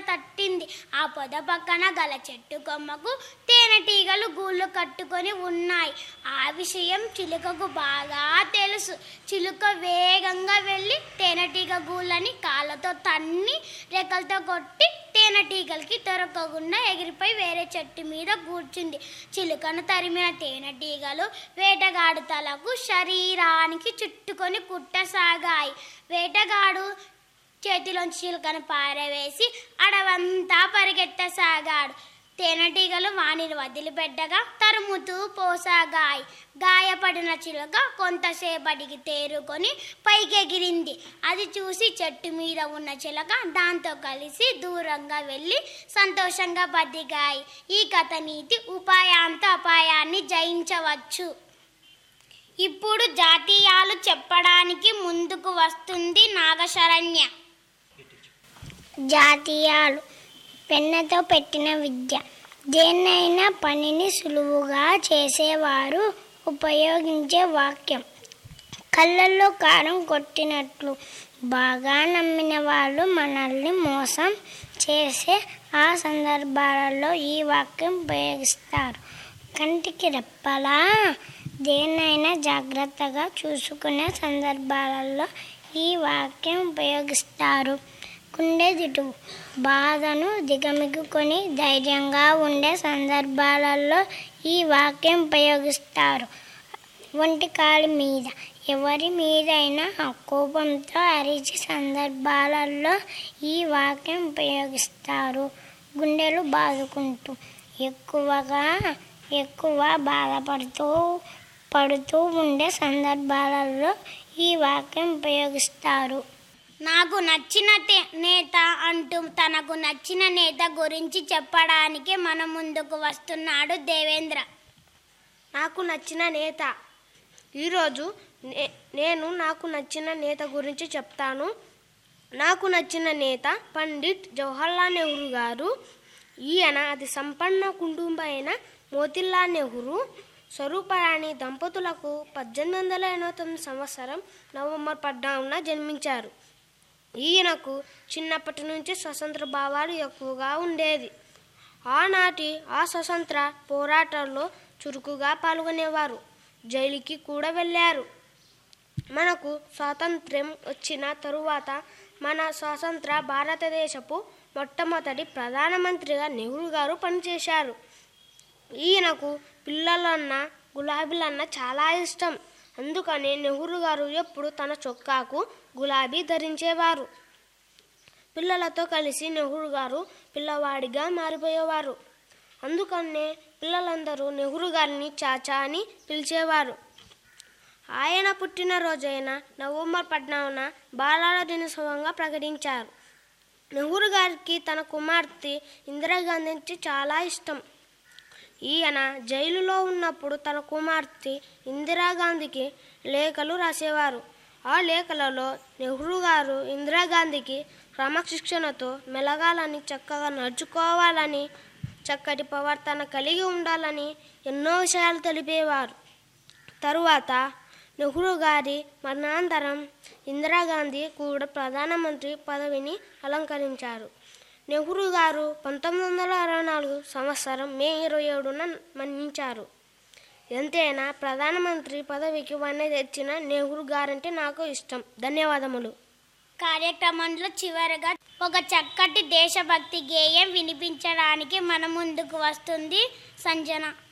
తట్టింది ఆ పొద పక్కన గల చెట్టు కొమ్మకు తేనెటీగలు గూళ్ళు కట్టుకొని ఉన్నాయి ఆ విషయం చిలుకకు బాగా తెలుసు చిలుక వేగంగా వెళ్ళి తేనెటీగ గూళ్ళని కాళ్ళతో తన్ని రెక్కలతో కొట్టి తేనెటీగలకి దొరకకుండా ఎగిరిపోయి వేరే చెట్టు మీద కూర్చుంది చిలుకను తరిమిన తేనెటీగలు వేటగాడు తలకు శరీరానికి చుట్టుకొని కుట్టసాగాయి వేటగాడు చేతిలోంచి చిలుకను పారవేసి అడవంతా పరిగెట్టసాగాడు తేనెటీగలు వాణిని వదిలిపెట్టగా తరుముతూ పోసాగాయి గాయపడిన చిలుక కొంతసేపటికి తేరుకొని పైకెగిరింది అది చూసి చెట్టు మీద ఉన్న చిలుక దాంతో కలిసి దూరంగా వెళ్ళి సంతోషంగా బతికాయి ఈ కథ నీతి ఉపాయాంత అపాయాన్ని జయించవచ్చు ఇప్పుడు జాతీయాలు చెప్పడానికి ముందుకు వస్తుంది నాగశరణ్య జాతీయాలు పెన్నతో పెట్టిన విద్య దేన్నైనా పనిని సులువుగా చేసేవారు ఉపయోగించే వాక్యం కళ్ళల్లో కారం కొట్టినట్లు బాగా నమ్మిన వాళ్ళు మనల్ని మోసం చేసే ఆ సందర్భాలలో ఈ వాక్యం ఉపయోగిస్తారు కంటికి రెప్పలా దేన్నైనా జాగ్రత్తగా చూసుకునే సందర్భాలలో ఈ వాక్యం ఉపయోగిస్తారు గుండె దిటు బాధను దిగమిగుకొని ధైర్యంగా ఉండే సందర్భాలలో ఈ వాక్యం ఉపయోగిస్తారు ఒంటి కాలు మీద ఎవరి మీదైనా కోపంతో అరిచే సందర్భాలలో ఈ వాక్యం ఉపయోగిస్తారు గుండెలు బాదుకుంటూ ఎక్కువగా ఎక్కువ బాధపడుతూ పడుతూ ఉండే సందర్భాలలో ఈ వాక్యం ఉపయోగిస్తారు నాకు నచ్చిన తే- నేత అంటూ తనకు నచ్చిన నేత గురించి చెప్పడానికి మన ముందుకు వస్తున్నాడు దేవేంద్ర నాకు నచ్చిన నేత ఈరోజు నే నేను నాకు నచ్చిన నేత గురించి చెప్తాను నాకు నచ్చిన నేత పండిట్ జవహర్లాల్ నెహ్రూ గారు ఈయన అతి సంపన్న కుటుంబమైన మోతిలాల్ నెహ్రూ స్వరూపరాణి దంపతులకు పద్దెనిమిది వందల ఎనభై తొమ్మిది సంవత్సరం నవంబర్ పద్నాలుగున జన్మించారు ఈయనకు చిన్నప్పటి నుంచి స్వతంత్ర భావాలు ఎక్కువగా ఉండేది ఆనాటి ఆ స్వతంత్ర పోరాటాల్లో చురుకుగా పాల్గొనేవారు జైలుకి కూడా వెళ్ళారు మనకు స్వాతంత్ర్యం వచ్చిన తరువాత మన స్వతంత్ర భారతదేశపు మొట్టమొదటి ప్రధానమంత్రిగా నెహ్రూ గారు పనిచేశారు ఈయనకు పిల్లలన్న గులాబీలన్న చాలా ఇష్టం అందుకని నెహ్రూ గారు ఎప్పుడు తన చొక్కాకు గులాబీ ధరించేవారు పిల్లలతో కలిసి నెహ్రూ గారు పిల్లవాడిగా మారిపోయేవారు అందుకనే పిల్లలందరూ నెహ్రూ గారిని చాచా అని పిలిచేవారు ఆయన పుట్టినరోజైన నవంబర్ పద్నాలుగున బాలల దినోత్సవంగా ప్రకటించారు నెహ్రూ గారికి తన కుమార్తె ఇందిరాగాంధీ అంటే చాలా ఇష్టం ఈయన జైలులో ఉన్నప్పుడు తన కుమార్తె ఇందిరాగాంధీకి లేఖలు రాసేవారు ఆ లేఖలలో నెహ్రూ గారు ఇందిరాగాంధీకి క్రమశిక్షణతో మెలగాలని చక్కగా నడుచుకోవాలని చక్కటి ప్రవర్తన కలిగి ఉండాలని ఎన్నో విషయాలు తెలిపేవారు తరువాత నెహ్రూ గారి మరణాంతరం ఇందిరాగాంధీ కూడా ప్రధానమంత్రి పదవిని అలంకరించారు నెహ్రూ గారు పంతొమ్మిది వందల అరవై నాలుగు సంవత్సరం మే ఇరవై ఏడున మరణించారు ఎంతైనా ప్రధానమంత్రి పదవికి వన్నె తెచ్చిన నెహ్రూ గారంటే నాకు ఇష్టం ధన్యవాదములు కార్యక్రమంలో చివరగా ఒక చక్కటి దేశభక్తి గేయం వినిపించడానికి మన ముందుకు వస్తుంది సంజన